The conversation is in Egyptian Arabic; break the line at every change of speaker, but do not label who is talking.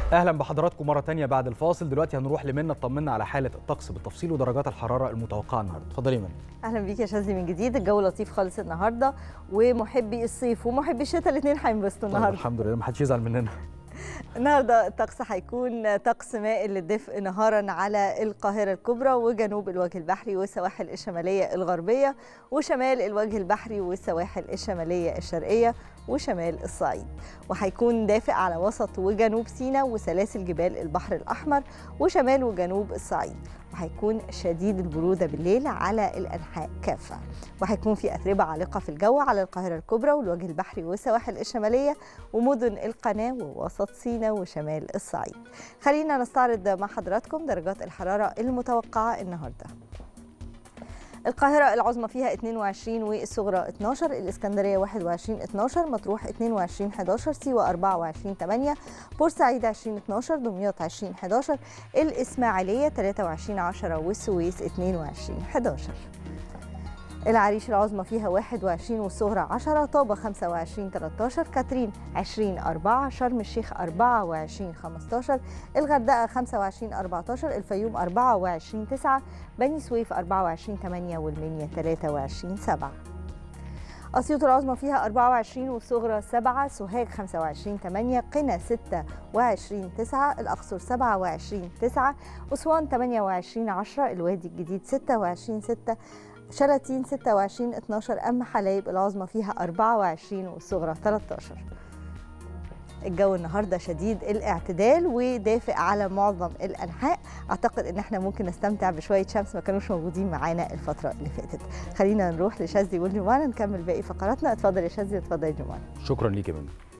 اهلا بحضراتكم مره تانية بعد الفاصل دلوقتي هنروح لمنى تطمنا على حاله الطقس بالتفصيل ودرجات الحراره المتوقعه النهارده اتفضلي يا منى
اهلا بيك يا شاذلي من جديد الجو لطيف خالص النهارده ومحبي الصيف ومحبي الشتاء الاثنين هينبسطوا
طيب
النهارده
الحمد لله ما حدش يزعل مننا
النهارده الطقس هيكون طقس مائل للدفء نهارا على القاهره الكبرى وجنوب الوجه البحري والسواحل الشماليه الغربيه وشمال الوجه البحري والسواحل الشماليه الشرقيه وشمال الصعيد وهيكون دافئ على وسط وجنوب سيناء وسلاسل جبال البحر الاحمر وشمال وجنوب الصعيد وهيكون شديد البروده بالليل على الانحاء كافه وهيكون في اتربه عالقه في الجو على القاهره الكبرى والوجه البحري والسواحل الشماليه ومدن القناه ووسط سيناء وشمال الصعيد خلينا نستعرض مع حضراتكم درجات الحراره المتوقعه النهارده القاهرة العظمى فيها 22 والصغرى 12 الإسكندرية 21 12 مطروح 22 11 سيوة 24 8 بورسعيد 20 12 دمياط 20 11 الإسماعيلية 23 10 والسويس 22 11 العريش العظمى فيها 21 والصغرى 10 طابة 25 13 كاترين 20 4 شرم الشيخ 24 15 الغردقة 25 14 الفيوم 24 9 بني سويف 24 8 والمنيا 23 7 أسيوط العظمى فيها 24 والصغرى 7 سوهاج 25 8 قنا 26 9 الأقصر 27 9 أسوان 28 10 الوادي الجديد 26 6 شلاتين 26 12 أما حلايب العظمى فيها 24 والصغرى 13 الجو النهارده شديد الاعتدال ودافئ على معظم الانحاء اعتقد ان احنا ممكن نستمتع بشويه شمس ما كانوش موجودين معانا الفتره اللي فاتت خلينا نروح لشاذلي والجمانه نكمل باقي فقراتنا اتفضل يا شاذلي اتفضل يا جمانه
شكرا ليك يا منى